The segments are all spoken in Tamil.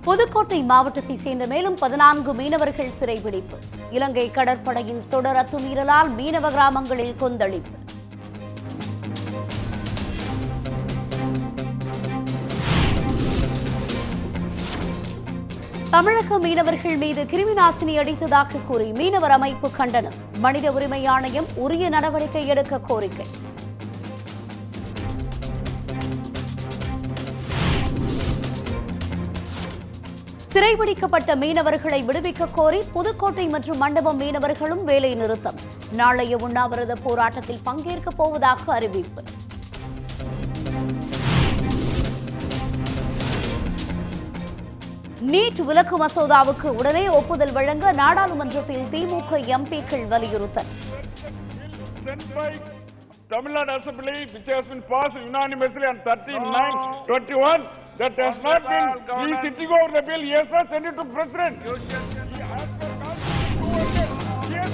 புதுக்கோட்டை மாவட்டத்தை சேர்ந்த மேலும் பதினான்கு மீனவர்கள் சிறைபிடிப்பு இலங்கை கடற்படையின் தொடர் அத்துமீறலால் மீனவ கிராமங்களில் கொந்தளிப்பு தமிழக மீனவர்கள் மீது கிருமிநாசினி அடித்ததாக கூறி மீனவர் அமைப்பு கண்டனம் மனித உரிமை ஆணையம் உரிய நடவடிக்கை எடுக்க கோரிக்கை சிறைபிடிக்கப்பட்ட மீனவர்களை விடுவிக்க கோரி புதுக்கோட்டை மற்றும் மண்டபம் மீனவர்களும் வேலை நிறுத்தம் நாளைய உண்ணாவிரத போராட்டத்தில் பங்கேற்கப் போவதாக அறிவிப்பு நீட் விலக்கு மசோதாவுக்கு உடனே ஒப்புதல் வழங்க நாடாளுமன்றத்தில் திமுக எம்பிக்கள் வலியுறுத்தல் sent by Tamil Nadu Assembly, which has been passed unanimously on 39, 21, that has not been, he is sitting over the bill, yes sir, send it to president. He has to constitute, yes.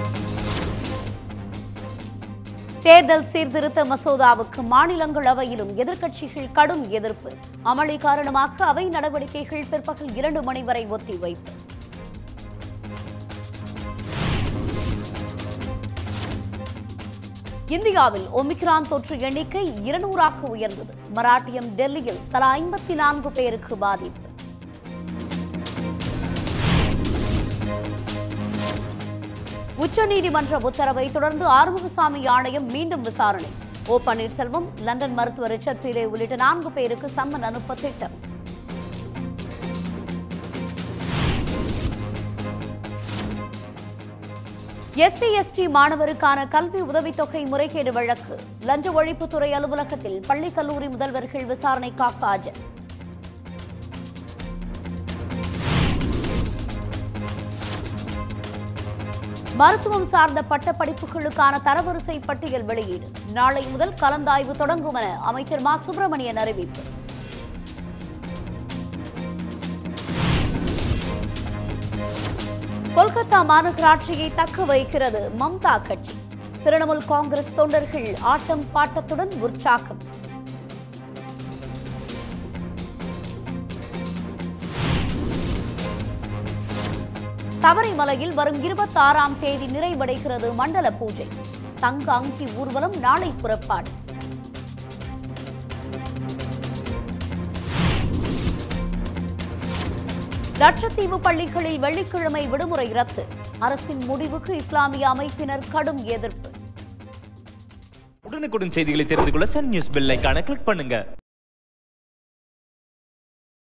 தேர்தல் சீர்திருத்த மசோதாவுக்கு மாநிலங்களவையிலும் எதிர்க்கட்சிகள் கடும் எதிர்ப்பு அமளி காரணமாக அவை நடவடிக்கைகள் பிற்பகல் இரண்டு மணி வரை ஒத்திவைப்பு இந்தியாவில் ஒமிக்ரான் தொற்று எண்ணிக்கை இருநூறாக உயர்ந்தது மராட்டியம் டெல்லியில் தலா ஐம்பத்தி நான்கு பேருக்கு பாதிப்பு உச்சநீதிமன்ற உத்தரவை தொடர்ந்து ஆறுமுகசாமி ஆணையம் மீண்டும் விசாரணை ஓ பன்னீர்செல்வம் லண்டன் மருத்துவர் ரிச்சர்ட் பீலே உள்ளிட்ட நான்கு பேருக்கு சம்மன் அனுப்ப திட்டம் எஸ்சி எஸ்டி மாணவருக்கான கல்வி உதவித்தொகை முறைகேடு வழக்கு லஞ்ச ஒழிப்புத்துறை அலுவலகத்தில் பள்ளி கல்லூரி முதல்வர்கள் விசாரணைக்காக ஆஜர் மருத்துவம் சார்ந்த பட்ட படிப்புகளுக்கான தரவரிசை பட்டியல் வெளியீடு நாளை முதல் கலந்தாய்வு தொடங்கும் என அமைச்சர் மா சுப்பிரமணியன் அறிவிப்பு கொல்கத்தா மாநகராட்சியை தக்க வைக்கிறது மம்தா கட்சி திரிணாமுல் காங்கிரஸ் தொண்டர்கள் ஆட்டம் பாட்டத்துடன் உற்சாகம் சபரிமலையில் வரும் இருபத்தி ஆறாம் தேதி நிறைவடைகிறது மண்டல பூஜை தங்க அங்கி ஊர்வலம் நாளை புறப்பாடு லட்சத்தீவு பள்ளிகளில் வெள்ளிக்கிழமை விடுமுறை ரத்து அரசின் முடிவுக்கு இஸ்லாமிய அமைப்பினர் கடும் எதிர்ப்பு உடனுக்குடன் செய்திகளை தெரிந்து கொள்ள சன் நியூஸ் பெல் ஐகானை கிளிக் பண்ணுங்க